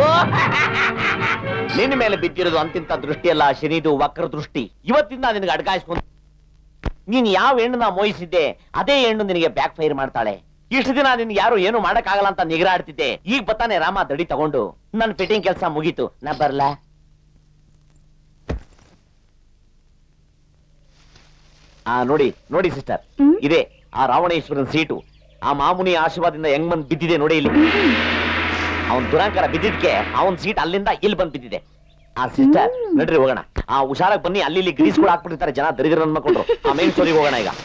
ನಿನ್ನ ಮೇಲೆ ಬಿದ್ದಿರೋದು ಅಂತಿಂತ ದೃಷ್ಟಿ ಅಲ್ಲ ಶನಿದು ವಕ್ರ ದೃಷ್ಟಿ ಇವತ್ತಿಂದ ನಿನಗೆ ಅಡ್ಗಾಯಿಸ್ಕೊಂಡು ನೀನ್ ಯಾವ ಹೆಣ್ಣನ್ನ ಮೋಹಿಸಿದ್ದೆ ಅದೇ ಹೆಣ್ಣು ನಿನಗೆ ಬ್ಯಾಕ್ ಫೈರ್ ಮಾಡ್ತಾಳೆ ಇಷ್ಟು ದಿನ ನಿನ್ಗೆ ಯಾರು ಏನು ಮಾಡಕ್ಕಾಗಲ್ಲ ಅಂತ ನಿಗರಾಡ್ತಿದ್ದೆ ಈಗ ಬತ್ತಾನೆ ರಾಮ ದಡಿ ತಗೊಂಡು ನನ್ ಫಿಟ್ಟಿಂಗ್ ಕೆಲಸ ಮುಗೀತು ನಾ ಬರ್ಲಾ ಆ ನೋಡಿ ನೋಡಿ ಸಿಸ್ಟರ್ ಹ್ಮ್? ಇದೆ ಆ ರಾವಣೇಶ್ವರನ್ ಸೀಟು ಆ ಮಾಮುನಿ ಆಶೀರ್ವಾದದಿಂದ ಹೆಂಗ್ ಬಂದ್ ಬಿದ್ದಿದೆ ನೋಡಿ ಇಲ್ಲಿ ಅವನ್ ದುರಾಂಕರ ಬಿದ್ದಿದ್ಕೆ ಅವನ್ ಸೀಟ್ ಅಲ್ಲಿಂದ ಇಲ್ಲಿ ಬಂದ್ ಬಿದ್ದಿದೆ ಆ ಸಿಸ್ಟರ್ ಹ್ಮ್. ನಡ್ರಿ ಹೋಗೋಣ ಆ ಹುಷಾರಾಗಿ ಬನ್ನಿ ಅಲ್ಲಿ ಇಲ್ಲಿ ಗ್ರೀಸ್ ಕೂಡ ಹಾಕ್ಬಿಟ್ಟಿರ್ತಾರೆ ಜನ ದರಿದ್ರ ಅನ್ಕೊಂಡ್ರು ಆ ಮೇನ್ ಸ್ಟೋರಿಗೆ ಹೋಗೋಣ ಈಗ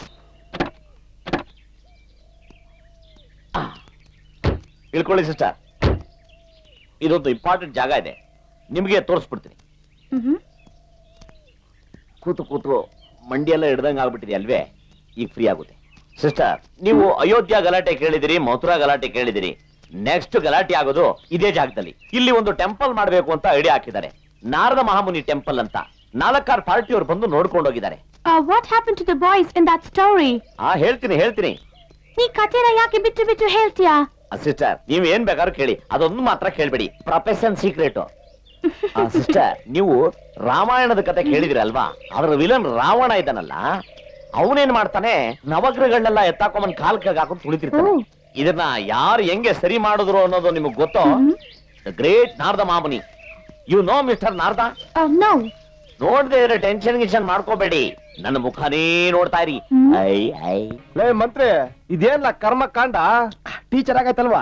ಆ. ಇಳ್ಕೊಳ್ಳಿ ಸಿಸ್ಟರ್ ಇದೊಂದು ಇಂಪಾರ್ಟೆಂಟ್ ಜಾಗ ಇದೆ ನಿಮಗೆ ತೋರಿಸ್ಬಿಡ್ತೀನಿ ಮ್ಹ್ಮ್. ಕೂತು ಕೂತು ಮಂಡಿ ಎಲ್ಲ ಹಿಡ್ದಂಗ್ ಆಗ್ಬಿಟ್ಟಿದೆ ಅಲ್ವೇ ಈಗ ಫ್ರೀ ಆಗುತ್ತೆ ಸಿಸ್ಟರ್ ನೀವು ಅಯೋಧ್ಯ ಗಲಾಟೆ ಕೇಳಿದಿರಿ ಮಥುರಾ ಗಲಾಟೆ ಕೇಳಿದಿರಿ ನೆಕ್ಸ್ಟ್ ಗಲಾಟೆ ಆಗೋದು ಇದೇ ಜಾಗದಲ್ಲಿ ಇಲ್ಲಿ ಒಂದು ಟೆಂಪಲ್ ಮಾಡಬೇಕು ಅಂತ ಐಡಿಯಾ ಹಾಕಿದ್ದಾರೆ ನಾರದ ಮಹಾಮುನಿ ಟೆಂಪಲ್ ಅಂತ ನಾಲ್ಕಾರು ಪಾರ್ಟಿಯವರು ಬಂದು ನೋಡ್ಕೊಂಡು ಹೋಗಿದ್ದಾರೆ Uh, what happened to the boys in that story? ಆ ಹೇಳ್ತೀನಿ ಹೇಳ್ತೀನಿ ನೀ ಕಥೆನ ಯಾಕೆ ಬಿಟ್ಟು ಬಿಟ್ಟು ಹೇಳ್ತೀಯಾ ಸಿಸ್ಟರ್ ನೀವ್ ಏನ್ ಬೇಕಾದ್ರೂ ಕೇಳಿ ಅದೊಂದು ಮಾತ್ರ ಕೇಳ್ಬೇಡಿ ಪ್ರೊಫೆಷನ್ ಸೀಕ್ರೆಟ್ ಸಿಸ್ಟರ್ ನೀವು ರಾಮಾಯಣದ ಕತೆ ಕೇಳಿದ್ರಿ ಅಲ್ವಾ ಅದ್ರ ವಿಲನ್ ರಾವಣ ಇದ್ದಾನಲ್ಲ ಅವನೇನ್ ಮಾಡ್ತಾನೆ ನವಗ್ರಹಗಳನ್ನೆಲ್ಲ ಎತ್ತಾಕೊಂಬಂದ್ ಕಾಲ್ ಕೆಳಗೆ ಹಾಕೊಂಡು ತುಳಿತಿರ್ತಾನೆ ಓ. ಇದನ್ನ ಯಾರು ಹೆಂಗೆ ಸರಿ ಮಾಡಿದ್ರು ಅನ್ನೋದು ನಿಮಗ್ ಗೊತ್ತೋ hmm. Great Narada Mahamuni you know mister Narada Uh, no. ನೋಡ್ದೆ ಇದ್ರೆ ಟೆನ್ಷನ್ ಗಿನ್ಷನ್ ಮಾಡ್ಕೋಬೇಡಿ ನನ್ನ ಮುಖನೇ ನೋಡ್ತಾ ಇರಿ ಹ್ಮ್. ಐ ಐ ಲೇ ಮಂತ್ರಿ ಇದೇನ್ಲ ಕರ್ಮ ಕಾಂಡ ಟೀಚರ್ ಆಗೈತಲ್ವಾ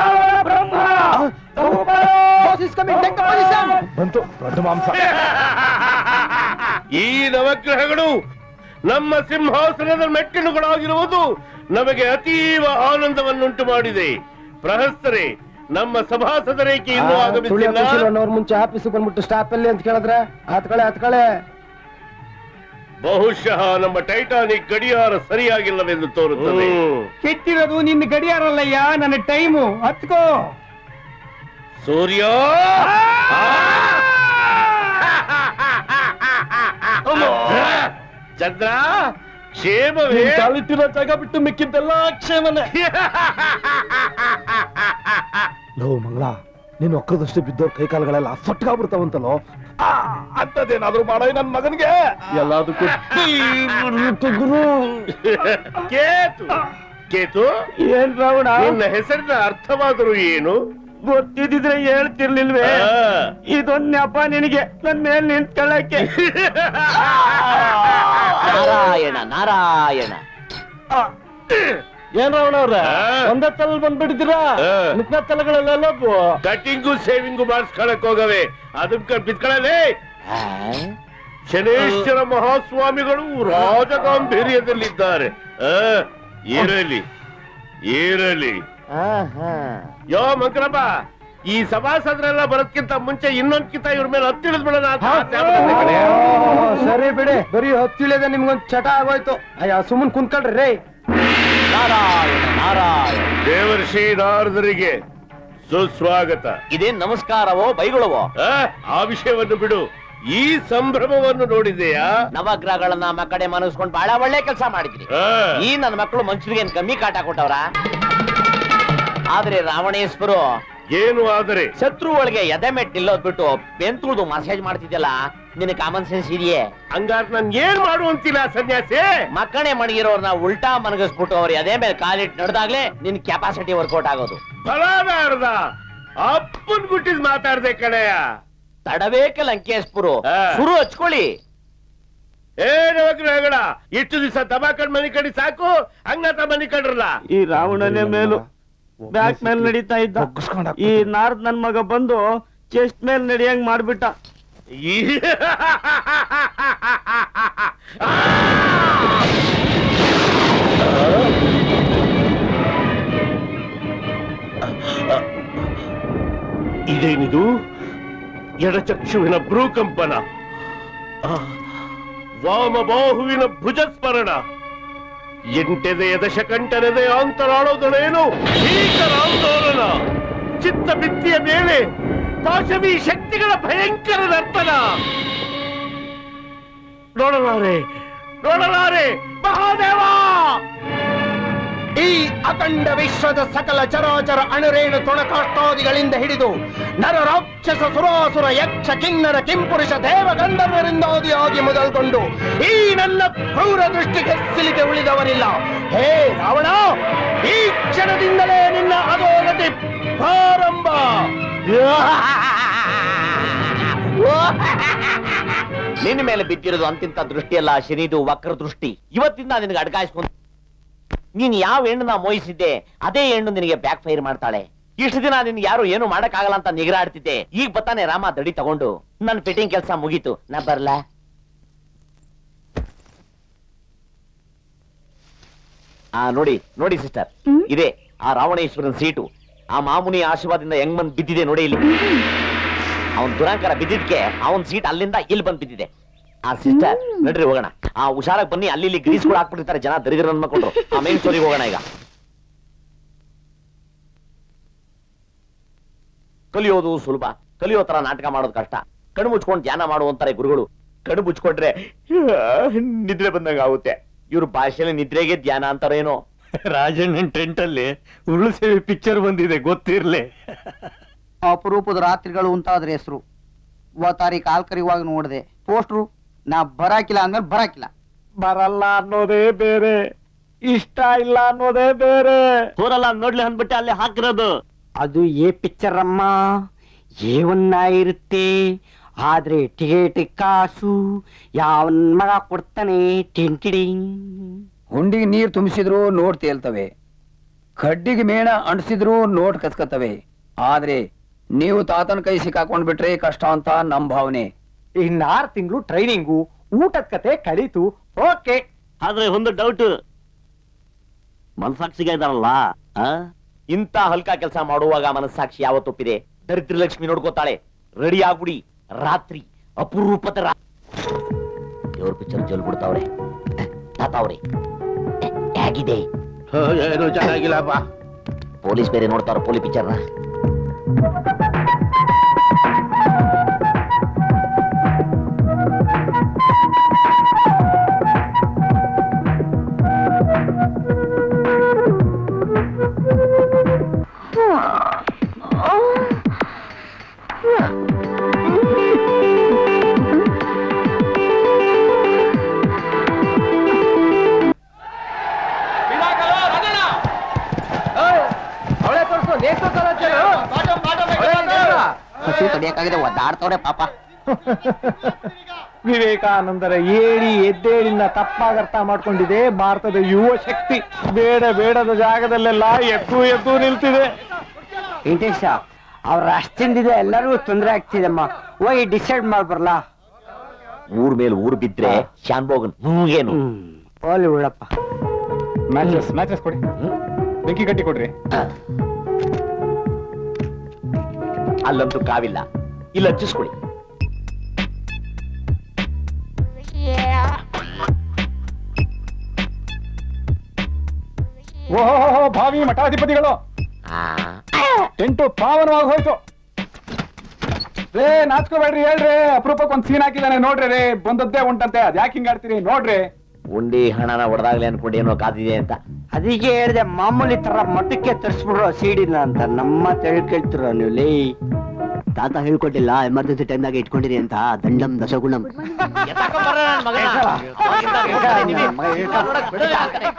ಬಂತು ದೊಡ್ಡ ಮಾಂಸ ಈ ನವಗ್ರಹಗಳು ನಮ್ಮ ಸಿಂಹಾಸನದ ಮೆಟ್ಟಿಲುಗಳಾಗಿರುವುದು ನಮಗೆ ಅತೀವ ಆನಂದವನ್ನುಂಟು ಮಾಡಿದೆ ಪ್ರಹಸ್ತರೇ ನಮ್ಮ ಸಭಾಸದರೇಕೆ ಇನ್ನೂ ಆಗಮಿಸಿಲ್ಲ ಅವ್ರ ಮುಂಚೆ ಆಫೀಸ್ ಬಂದ್ಬಿಟ್ಟು ಸ್ಟಾಪ್ ಎಲ್ಲಿ ಅಂತ ಕೇಳಿದ್ರೆ ಹತ್ಕಳೆ ಹತ್ಕಳೆ ಬಹುಶಃ ನಮ್ಮ ಟೈಟಾನಿಕ್ ಗಡಿಯಾರ ಸರಿಯಾಗಿಲ್ಲವೆಂದು ತೋರುತ್ತದೆ ಕೆಟ್ಟಿರೋದು ನಿನ್ನ ಗಡಿಯಾರಲ್ಲಯ್ಯ ನನ್ನ ಟೈಮು ಹತ್ಕೋ ಸೂರ್ಯ ಚಂದ್ರ ಕ್ಷೇಮವೇ ಕಾಲಿಟ್ಟಿರೋ ಜಾಗ ಬಿಟ್ಟು ಮಿಕ್ಕಿದ್ದೆಲ್ಲ ಕ್ಷೇಮನೆ ಲೋ ಮಂಗಳ ನೀನು ಒಕ್ಕದಷ್ಟು ಬಿದ್ದೋರ್ ಕೈ ಕಾಲುಗಳೆಲ್ಲ ಸೊಟ್ಕಾಗ್ಬಿಡ್ತಾವಂತಲೋ ಅಂತದೇನಾದ್ರೂ ಮಾಡೋ ನನ್ ಮಗನ್ಗೆ ಎಲ್ಲದಕ್ಕೂ ಗುರು ಕೇತು ಕೇತು ಏನ್ ರಾವಣ ನಿನ್ನ ಹೆಸರಿನ ಅರ್ಥವಾದರೂ ಏನು ಗೊತ್ತಿದ್ರೆ ಹೇಳ್ತಿರ್ಲಿಲ್ವೇ ಆ. ಇದೊಂದ್ ನೆಪ ನಿನಗೆ ನನ್ ಮೇಲ್ ನಿಂತ್ಕೊಳ್ಳಕ್ಕೆ ನಾರಾಯಣ ನಾರಾಯಣ ಏನ್ ರಾವಣ ಅವ್ರ ಆ. ಒಂದೇ ತಲ್ ಬಂದ್ಬಿಟ್ಟಿದ್ದೀರಾ ಆ. ಮಿಕ್ಕ ತಲಗಳೆಲ್ಲ ಕಟಿಂಗು ಸೇವಿಂಗು ಮಾಡಿಸ್ಕೊಳಕ್ ಹೋಗವೆ ಅದಕ್ಕ ಬಿತ್ಕೊಳ್ಳಲೇ ಆ? ಶನೇಶ್ವರ ಮಹಾಸ್ವಾಮಿಗಳು ರಾಜಗಾಂಭೀರ್ಯದಲ್ಲಿದ್ದಾರೆ ಆ, ಇರಲಿ ಇರಲಿ ಆಹಾ. ಯೋ ಮಂಕ್ರಪ್ಪ ಈ ಸಭಾಸದರೆಲ್ಲ ಬರೋದ್ಕಿಂತ ಮುಂಚೆ ಇನ್ನೊಂದ್ ಕಿತ ಇವ್ರ ಮೇಲೆ ಹತ್ತಿಳಿದ್ ಬಿಡೋಣ ಅಂತ ಆಸೆ ಆಗ್ಬಿಡುತ್ತೆ ಕಣೆ. ಸರಿ ಬಿಡಿ ಬರೀ ಹತ್ತಿಳಿದ ನಿಮ್ಗೊಂದ್ ಚಟ ಆಗೋಯ್ತು ಅಯ್ಯ ಸುಮ್ಮನ್ ಕುಂತ್ಕೊಳ್ರಿ ರೇ ನಾರಾಯಣ ನಾರಾಯಣ ದೇವರ್ಷಿ ನಾರದರಿಗೆ ಸುಸ್ವಾಗತ ಇದೇನ್ ನಮಸ್ಕಾರವೋ ಬೈಗುಳವೋ ಆ, ಆ ವಿಷಯವನ್ನು ಬಿಡು ಈ ಸಂಭ್ರಮವನ್ನು ನೋಡಿದೆಯಾ ನವಗ್ರಹಗಳನ್ನ ಮಕ್ಕಡೆ ಮನಸ್ಕೊಂಡ್ ಬಹಳ ಒಳ್ಳೆ ಕೆಲಸ ಮಾಡಿದ್ರಿ ಆ, ಈ ನನ್ನ ಮಕ್ಕಳು ಮನುಷ್ಯರಿಗೆ ಏನ್ ಕಮ್ಮಿ ಕಾಟ ಕೊಟ್ಟವ್ರ ಆದ್ರೆ ರಾವಣೇಶ್ವರು ಏನು ಆದರೆ ಶತ್ರು ಒಳಗೆ ಎದೆ ಮೆಟ್ ನಿಲ್ಲೋದ್ ಬಿಟ್ಟು ಬೆಂತುಳ್ದು ಮಸಾಜ್ ಮಾಡ್ತಿದ್ಯಲ್ಲ ನಿನ್ ಕಾಮನ್ ಸೆನ್ಸ್ ಇದೆಯೇ ಹಂಗಾರ್ ನನ್ ಏನ್ ಮಾಡು ಅಂತಿಲ್ಲ ಸನ್ಯಾಸಿ ಮಕ್ಕಣೆ ಮಣಗಿರೋರ್ನ ಉಲ್ಟಾ ಮನಗಿಸ್ಬಿಟ್ಟು ಅವ್ರ ಎದೆ ಮೇಲೆ ಕಾಲಿಟ್ಟು ನಡೆದಾಗ್ಲೇ ನಿನ್ ಕೆಪಾಸಿಟಿ ವರ್ಕೌಟ್ ಆಗೋದು ಫಲಾನಾರ್ದ ಅಪ್ಪನ್ ಗುಟ್ಟಿದ್ ಮಾತಾಡ್ದೆ ಕಣಯ್ಯ ತಡಬೇಕೆ ಲಂಕೇಶ್ಪುರು ಆ. ಶುರು ಹಚ್ಕೊಳ್ಳಿ ಏ ನವಗ್ರಹಗಳ ಇಷ್ಟು ದಿವಸ ದಬಾಕಂಡ್ ಮನಿ ಕಡಿ ಸಾಕು ಹಂಗತ ಮನಿ ಕಂಡ್ರಲ್ಲ ಈ ರಾವಣನೇ ಮೇಲು ಬ್ಯಾಕ್ ಮೇಲ್ ನಡೀತಾ ಇದ್ದ ಈ ನಾರ್ದ್ ನನ್ ಮಗ ಬಂದು ಚೆಸ್ಟ್ ಮೇಲ್ ನಡಿಯಂಗ್ ಮಾಡ್ಬಿಟ್ಟ ಈ- ಇದೇನಿದು ಎಡಚಕ್ಷುವಿನ ಭ್ರೂಕಂಪನ ಆ, ವಾಮಬಾಹುವಿನ ಭುಜಸ್ಮರಣ ಎಂಟೆದೆಯ ದಶಕಂಠನೆದೆ ಅಂತರಾಳೋದಳೇನು ಭೀಕರ ಆಂದೋಲನ ಚಿತ್ತ ಭಿತ್ತಿಯ ಮೇಲೆ ಪಾಶವಿ ಶಕ್ತಿಗಳ ಭಯಂಕರ ನರ್ತನ ನೋಡಲಾರೆ ನೋಡಲಾರೆ ಮಹಾದೇವ ಈ ಅಖಂಡ ವಿಶ್ವದ ಸಕಲ ಚರಾಚರ ಅಣುರೇಣು ತೊಣಕಾಷ್ಟಾದಿಗಳಿಂದ ಹಿಡಿದು ನರ ರಾಕ್ಷಸ ಸುರಾಸುರ ಯಕ್ಷ ಕಿನ್ನರ ಕಿಂಪುರುಷ ದೇವ ಗಂಧರ್ವರಿಂದಾದಿಯಾಗಿ ಮೊದಲ್ಗೊಂಡು ಈ ನನ್ನ ಕ್ರೂರ ದೃಷ್ಟಿಗೆ ಸಿಲಿಗೆ ಉಳಿದವನಿಲ್ಲ ಹೇ ರಾವಣ ಈ ಕ್ಷಣದಿಂದಲೇ ನಿನ್ನ ಅಧೋಗತಿ ಪ್ರಾರಂಭ ನಿನ್ನ ಮೇಲೆ ಬಿದ್ದಿರೋದು ಅಂತಿಂತ ದೃಷ್ಟಿಯಲ್ಲ ಶನಿದು ವಕ್ರ ದೃಷ್ಟಿ ಇವತ್ತಿಂದ ನಿನಗೆ ಅಡ್ಗಾಯಿಸ್ಕೊಂಡು ನೀನ್ ಯಾವ ಹೆಣ್ಣನ್ನ ಮೋಹಿಸಿದ್ದೆ ಅದೇ ಹೆಣ್ಣು ನಿನಗೆ ಬ್ಯಾಕ್ ಫೈರ್ ಮಾಡ್ತಾಳೆ ಇಷ್ಟು ದಿನ ನಿನ್ ಯಾರು ಏನು ಮಾಡಕ್ಕಾಗಲ್ಲ ಅಂತ ನಿಗ್ರಾಡ್ತಿದ್ದೆ ಈಗ ಬತ್ತಾನೆ ರಾಮ ದಡಿ ತಗೊಂಡು ನನ್ ಫಿಟ್ಟಿಂಗ್ ಕೆಲಸ ಮುಗೀತು ನಾ ಬರ್ಲಾ ಆ ನೋಡಿ ನೋಡಿ ಸಿಸ್ಟರ್ ಹ್ಮ್? ಇದೆ ಆ ರಾವಣೇಶ್ವರನ್ ಸೀಟು ಆ ಮಾಮುನಿ ಆಶೀರ್ವಾದದಿಂದ ಹೆಂಗ್ ಬಂದ್ ಬಿದ್ದಿದೆ ನೋಡಿ ಇಲ್ಲಿ ಅವನ್ ದುರಾಂಕರ ಬಿದ್ದಿದ್ಕೆ ಅವನ್ ಸೀಟ್ ಅಲ್ಲಿಂದ ಇಲ್ಲಿ ಬಂದ್ ಬಿದ್ದಿದೆ ಆ ಸಿಸ್ಟರ್ ನಡ್ರಿ ಹೋಗೋಣ ಆ ಹುಷಾರಾಗಿ ಬನ್ನಿ ಅಲ್ಲಿ ಇಲ್ಲಿ ಗ್ರೀಸ್ ಕೂಡ ಹಾಕ್ಬಿಟ್ಟಿರ್ತಾರೆ ಜನ ದರಿದ್ರ ಅನ್ಕೊಂಡ್ರು ಆ ಮೇನ್ ಸ್ಟೋರಿಗೆ ಹೋಗೋಣ ಈಗ ಕಲಿಯೋದು ಸುಲಭ ಕಲಿಯೋ ತರ ನಾಟಕ ಮಾಡೋದು ಕಷ್ಟ ಕಣ್ಣು ಮುಚ್ಕೊಂಡು ಧ್ಯಾನ ಮಾಡುವಂತಾರೆ ಗುರುಗಳು ಕಣ್ಣು ಮುಚ್ಕೊಂಡ್ರೆ ನಿದ್ರೆ ಬಂದಂಗ ಆಗುತ್ತೆ ಇವ್ರ ಭಾಷೆಯಲ್ಲಿ ನಿದ್ರೆಗೆ ಧ್ಯಾನ ಅಂತಾರೇನೋ ರಾಜಣ್ಣನ್ ಟೆಂಟ್ ಅಲ್ಲಿ ಉರುಳು ಸೇವೆ ಪಿಕ್ಚರ್ ಬಂದಿದೆ ಗೊತ್ತಿರ್ಲಿ ಅಪರೂಪದ ರಾತ್ರಿಗಳು ಅಂತಾದ್ರ ಹೆಸರು ಓ ತಾರೀಕು ಕಾಲ್ ಕರಿಯುವಾಗ ನೋಡಿದೆ ಪೋಸ್ಟ್ರು ನಾ ಬರಾಕಿಲ್ಲ ಅಂದ್ಮೇಲೆ ಬರಾಕಿಲ್ಲ ಬರಲ್ಲ ಅನ್ನೋದೇ ಬೇರೆ ಇಷ್ಟ ಇಲ್ಲ ಅನ್ನೋದೇ ಬೇರೆ ಹೋರಲ್ಲ ನೋಡ್ಲಿ ಅಂದ್ಬಿಟ್ಟೆ ಅಲ್ಲಿ ಹಾಕಿರೋದು ಅದು ಏ ಪಿಕ್ಚರ್ ಅಮ್ಮ ಏವನ್ನ ಇರುತ್ತೆ ಆದ್ರೆ ಟಿಕೆಟ್ ಕಾಸು ಯಾವನ್ ಮಗ ಕೊಡ್ತಾನೆ ಟಿಂಟಿಡಿಂಗ್ ಹುಂಡಿಗೆ ನೀರ್ ತುಂಬಿಸಿದ್ರು ನೋಟ್ ತೇಲ್ತವೆ ಕಡ್ಡಿಗೆ ಮೇಣ ಅಂಟಿಸಿದ್ರು ನೋಟ್ ಕಸ್ಕತ್ತವೆ ಆದ್ರೆ ನೀವು ತಾತನ ಕೈ ಸಿಕ್ಕಾಕೊಂಡ್ ಬಿಟ್ರೆ ಕಷ್ಟ ಅಂತ ನಮ್ ಭಾವನೆ ಇನ್ನಾರು ತಿಂಗಳು ಟ್ರೈನಿಂಗು ಊಟದ ಕತೆ ಕಳೀತು ಓಕೆ ಆದ್ರೆ ಒಂದು ಡೌಟ್ ಮನ್ಸಾಕ್ಷಿಗ ಇದಾರಲ್ಲ ಆ? ಇಂಥ ಹಲ್ಕ ಕೆಲಸ ಮಾಡುವಾಗ ಮನಸ್ಸಾಕ್ಷಿ ಯಾವತ್ತೊಪ್ಪಿದೆ ದರಿದ್ರ ಲಕ್ಷ್ಮಿ ನೋಡ್ಕೋತಾಳೆ ರೆಡಿ ಆಗ್ಬಿಡಿ ರಾತ್ರಿ ಅಪರೂಪದ ರಾ ದೇವ್ರ ಪಿಕ್ಚರ್ ಜಲ್ ಬಿಡ್ತಾವ್ರೆ ತಾತಾವ್ರೆ ಹೇಗಿದೆ ಏನು ಚೆನ್ನಾಗಿಲ್ಲಪ್ಪ ಪೊಲೀಸ್ ಬೇರೆ ನೋಡ್ತಾರ ಪೊಲೀಸ್ ಪಿಕ್ಚರ್ನ ಹಸಿ ತಡಿಯಕ್ಕಾಗಿದೆ ಒದ್ದಾಡ್ತವ್ರೆ ಪಾಪ ವಿವೇಕಾನಂದರ ಏಳಿ ಎದ್ದೇಳಿನ ತಪ್ಪಾಗಿ ಅರ್ಥ ಮಾಡ್ಕೊಂಡಿದೆ ಭಾರತದ ಯುವ ಶಕ್ತಿ ಬೇಡ ಬೇಡದ ಜಾಗದಲ್ಲೆಲ್ಲ ಎದ್ದು ಎದ್ದು ನಿಲ್ತಿದೆ ವೆಂಕಟೇಶ ಅವ್ರ ಅಷ್ಟಿಂದಿದೆ ಎಲ್ಲರಿಗೂ ತೊಂದರೆ ಆಗ್ತಿದೆಮ್ಮ ಹೋಗಿ ಡಿಸೈಡ್ ಮಾಡ್ಬರ್ಲಾ ಊರ್ ಮೇಲೆ ಊರ್ ಬಿದ್ರೆ ಶಾನ್ಭೋಗನ್ ಏನು ಹ್ಮ್ ಹೋಗ್ಲಿ ಉಳ್ಳಪ್ಪ ಮ್ಯಾಚಸ್ ಮ್ಯಾಚಸ್ ಕೊಡಿ ಬೆಂಕಿ ಕಟ್ಟಿ ಕೊಡ್ರಿ ಅಲ್ಲಂತೂ ಕಾವಿಲ್ಲ ಇಲ್ಲ ಹಚ್ಚಿಸ್ಕೊಳ್ಳಿ ಓಹೋ ಭಾವಿ ಮಠಾಧಿಪತಿಗಳು ಆ, ಟೆಂಟು ಪಾವನವಾಗಿ ಹೋಯ್ತು ರೇ ನಾಚ್ಕೋಬೇಡ್ರಿ ಹೇಳ್ರಿ ಅಪರೂಪಕ್ಕೆ ಒಂದ್ ಸೀನ್ ಹಾಕಿದಾನೆ ನೋಡ್ರಿ ರೇ ಬಂದದ್ದೇ ಉಂಟಂತೆ ಅದ್ ಯಾಕೆ ಹಿಂಗ್ ಆಡ್ತೀರಿ ನೋಡ್ರಿ ಉಂಡಿ ಹಣನ ಹೊಡೆದಾಗ್ಲೇ ಅನ್ಕೊಂಡು ಏನೋ ಕಾದಿದೆ ಅಂತ ಅದಕ್ಕೆ ಹೇಳಿದೆ ಮಾಮೂಲಿ ತರ ಮಠಕ್ಕೆ ತರಿಸ್ಬಿಡ್ರೋ ಸೀಡಿನ ಅಂತ ನಮ್ಮ ತಿಳ್ಕೊಳ್ತಿರೋ ನೀವು ಲೇ ತಾತ ಹೇಳ್ಕೊಟ್ಟಿಲ್ಲ ಎಮರ್ಜೆನ್ಸಿ ಟೈಮ್ನಾಗ ಇಟ್ಕೊಂಡಿರಿ ಅಂತ ದಂಡಂ ದಶಗುಣಂ ಎತ್ತಾಕೊಂಬರ್ರ ನನ್ ಮಗನ. ಅವಾಗಿಂದ ಹೇಳ್ತಾನೆ ನೀವೇ. ನೋಡಕ್ ಬಿಡಲ್ಲ ಆ ಕಡೆ.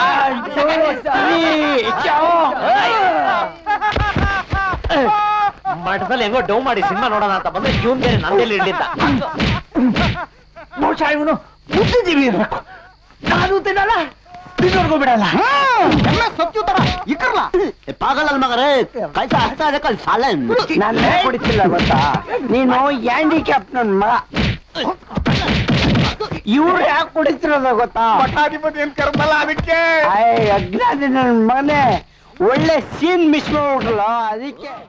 ಮಠದಲ್ಲಿ ಹೆಂಗೋ ಡೌ ಮಾಡಿ ಸಿನಿಮಾ ನೋಡೋಣ ಅಂತ ಬಂದ್ರೆ ಇವನ್ ಬೇರೆ ನಂದೆಲ್ಲಿ ಇರ್ಲಿಲ್ಲ ಬಹುಶಃ ಇವನು ಬುದ್ಧಿಜೀವಿ ಇರ್ಬೇಕು ನಾನು ತಿನ್ನಲ್ಲ ತಿನ್ನೋರ್ಗೂ ಬಿಡಲ್ಲ ಪಾಗಲ್ ಮಗರೇ ಕಳ್ಸ ಅರ್ಥ ಅದಕ್ಕೆ ಸಾಲ ನಾನು ಕುಡಿತಿಲ್ಲ ಗೊತ್ತಾ ನೀನು ಹ್ಯಾಂಡಿಕ್ಯಾಪ್ ನನ್ ಮಗ ಇವ್ರು ಯಾಕೆ ಕುಡಿತಿರೋದ ಗೊತ್ತಾ ಮಠಾಧಿಪತಿ ಏನ್ ಕರ್ಮಲ್ಲ ಅದಕ್ಕೆ ಅಯ್ಯ ಅಜ್ಞಾನಿ ನನ್ ಮಗನೇ ಒಳ್ಳೆ ಸೀನ್ ಮಿಸ್ ಮಾಡ್ಬಿಟ್ರಲ್ಲ ಅದಕ್ಕೆ